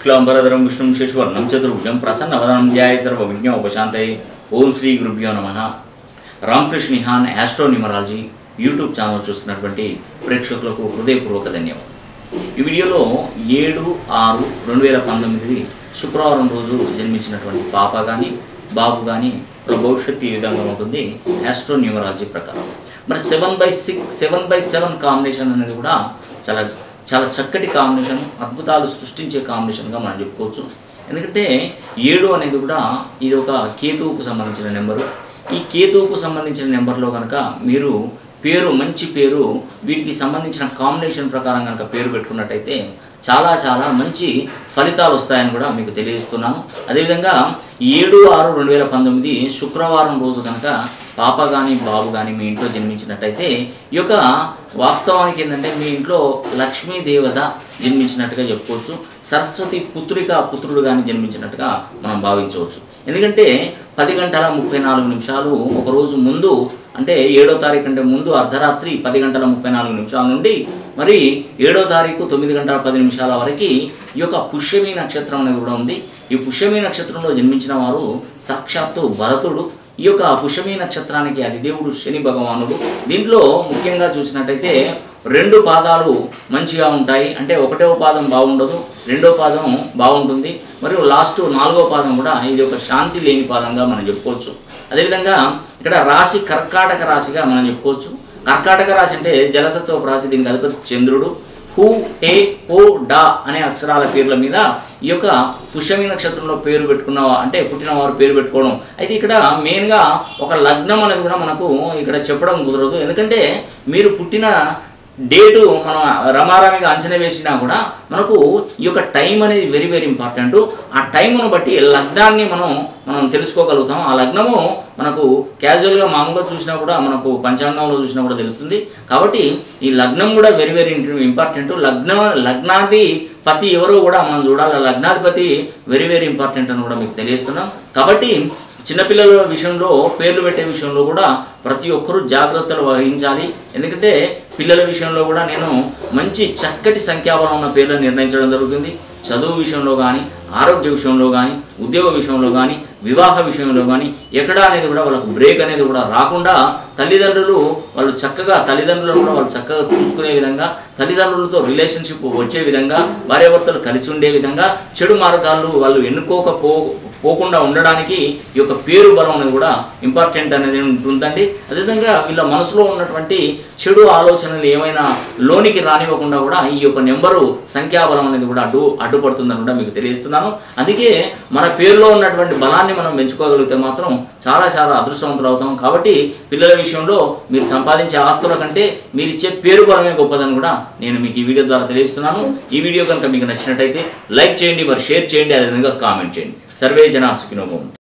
శుక్లాంబరధరం విష్ణుం శశివర్ణం చతుర్భుజం ప్రసన్నవదనం ధ్యాయ సర్వవిజ్ఞ ఉపశాంతయే ఓం శ్రీ గురుభ్యో నమ Ramakrishna Nihan astro numerology YouTube channel చూస్తున్నటువంటి ప్రేక్షకులకు హృదయపూర్వక ధన్యవాదాలు ఈ వీడియోలో ఏడు ఆరు రెండు వేల పంతొమ్మిది శుక్రవారం రోజు జన్మించినటువంటి పాప కానీ బాబు కానీ వాళ్ళ భవిష్యత్తు ఈ విధంగా ఉంటుంది యాస్ట్రో న్యూమరాలజీ ప్రకారం మరి seven by six seven by seven combination అనేది కూడా చాలా చాలా చక్కటి కాంబినేషన్ అద్భుతాలు సృష్టించే కాంబినేషన్గా మనం చెప్పుకోవచ్చు ఎందుకంటే ఏడు అనేది కూడా ఇది ఒక కేతువుకు సంబంధించిన నెంబరు ఈ కేతువుకు సంబంధించిన నెంబర్లో కనుక మీరు పేరు మంచి పేరు వీటికి సంబంధించిన కాంబినేషన్ ప్రకారం కనుక పేరు పెట్టుకున్నట్టయితే చాలా చాలా మంచి ఫలితాలు వస్తాయని కూడా మీకు తెలియజేస్తున్నాను అదేవిధంగా ఏడు ఆరు రెండు వేల పంతొమ్మిది శుక్రవారం రోజు కనుక పాప కానీ బాబు కానీ మీ ఇంట్లో జన్మించినట్టయితే ఈ యొక్క వాస్తవానికి ఏంటంటే మీ ఇంట్లో లక్ష్మీ దేవత జన్మించినట్టుగా చెప్పుకోవచ్చు సరస్వతి పుత్రిక పుత్రుడు కానీ జన్మించినట్టుగా మనం భావించవచ్చు ఎందుకంటే పది గంటల ముప్పై నాలుగు నిమిషాలు ఒక రోజు ముందు అంటే ఏడో తారీఖు అంటే ముందు అర్ధరాత్రి పది గంటల ముప్పై నాలుగు నిమిషాల నుండి మరి ఏడో తారీఖు తొమ్మిది గంటల పది నిమిషాల వరకు ఈ యొక్క పుష్యమి నక్షత్రం అనేది కూడా ఉంది ఈ పుష్యమి నక్షత్రంలో జన్మించిన వారు సాక్షాత్తు భరతుడు ఈ యొక్క పుష్యమి నక్షత్రానికి అధిదేవుడు శని భగవానుడు దీంట్లో ముఖ్యంగా చూసినట్టయితే రెండు పాదాలు మంచిగా ఉంటాయి అంటే ఒకటో పాదం బాగుండదు రెండో పాదం బాగుంటుంది మరియు లాస్ట్ నాలుగో పాదం కూడా ఇది ఒక శాంతి లేని పాదంగా మనం చెప్పుకోవచ్చు అదేవిధంగా ఇక్కడ రాశి కర్కాటక రాశిగా మనం చెప్పుకోవచ్చు కర్కాటక రాశి అంటే జలతత్వ రాశి దీనికి అధిపతి చంద్రుడు హూ హే ఓ డా అనే అక్షరాల పేర్ల మీద ఈ యొక్క పుష్యమి నక్షత్రంలో పేరు పెట్టుకున్న అంటే పుట్టిన వారు పేరు పెట్టుకోవడం అయితే ఇక్కడ మెయిన్గా ఒక లగ్నం అనేది కూడా మనకు ఇక్కడ చెప్పడం కుదరదు ఎందుకంటే మీరు పుట్టిన డేటు మనం రమారమిగా అంచనా వేసినా కూడా మనకు ఈ యొక్క టైం అనేది వెరీ వెరీ ఇంపార్టెంట్ ఆ టైంను బట్టి లగ్నాన్ని మనం మనం తెలుసుకోగలుగుతాం ఆ లగ్నము మనకు క్యాజువల్గా మామూలుగా చూసినా కూడా మనకు పంచాంగంలో చూసినా కూడా తెలుస్తుంది కాబట్టి ఈ లగ్నం కూడా వెరీ వెరీ ఇంపార్టెంట్ లగ్నం లగ్నాది పతి ఎవరో కూడా మనం చూడాలి ఆ లగ్నాధిపతి వెరీ వెరీ ఇంపార్టెంట్ అని కూడా మీకు తెలియజేస్తున్నాం కాబట్టి చిన్నపిల్లల విషయంలో పేర్లు పెట్టే విషయంలో కూడా ప్రతి ఒక్కరూ జాగ్రత్తలు వహించాలి ఎందుకంటే పిల్లల విషయంలో కూడా నేను మంచి చక్కటి సంఖ్యాబలం ఉన్న పేర్లను నిర్ణయించడం జరుగుతుంది చదువు విషయంలో కానీ ఆరోగ్య విషయంలో కానీ ఉద్యోగ విషయంలో కానీ వివాహ విషయంలో కానీ ఎక్కడ అనేది కూడా వాళ్ళకు బ్రేక్ అనేది కూడా రాకుండా తల్లిదండ్రులు వాళ్ళు చక్కగా తల్లిదండ్రులను కూడా వాళ్ళు చక్కగా చూసుకునే విధంగా తల్లిదండ్రులతో రిలేషన్షిప్ వచ్చే విధంగా భార్యాభర్తలు కలిసి ఉండే విధంగా చెడు మార్గాలు వాళ్ళు ఎన్నుకోకపో పోకుండా ఉండడానికి ఈ యొక్క పేరు బలం అనేది కూడా ఇంపార్టెంట్ అనేది ఉంటుందండి అదేవిధంగా వీళ్ళ మనసులో ఉన్నటువంటి చెడు ఆలోచనలు ఏమైనా లోనికి రానివ్వకుండా కూడా ఈ యొక్క నెంబరు సంఖ్యాబలం అనేది కూడా అడ్డు అడ్డుపడుతుందని కూడా మీకు తెలియజేస్తున్నాను అందుకే మన పేరులో ఉన్నటువంటి బలాన్ని మనం పెంచుకోగలిగితే మాత్రం చాలా చాలా అదృష్టవంతులు అవుతాం కాబట్టి పిల్లల విషయంలో మీరు సంపాదించే ఆస్తుల కంటే మీరు ఇచ్చే పేరు బలమే గొప్పదని కూడా నేను మీకు ఈ వీడియో ద్వారా తెలియజేస్తున్నాను ఈ వీడియో కనుక మీకు నచ్చినట్టయితే లైక్ చేయండి మరి షేర్ చేయండి అదేవిధంగా కామెంట్ చేయండి సర్వే జనా సుఖినోభవం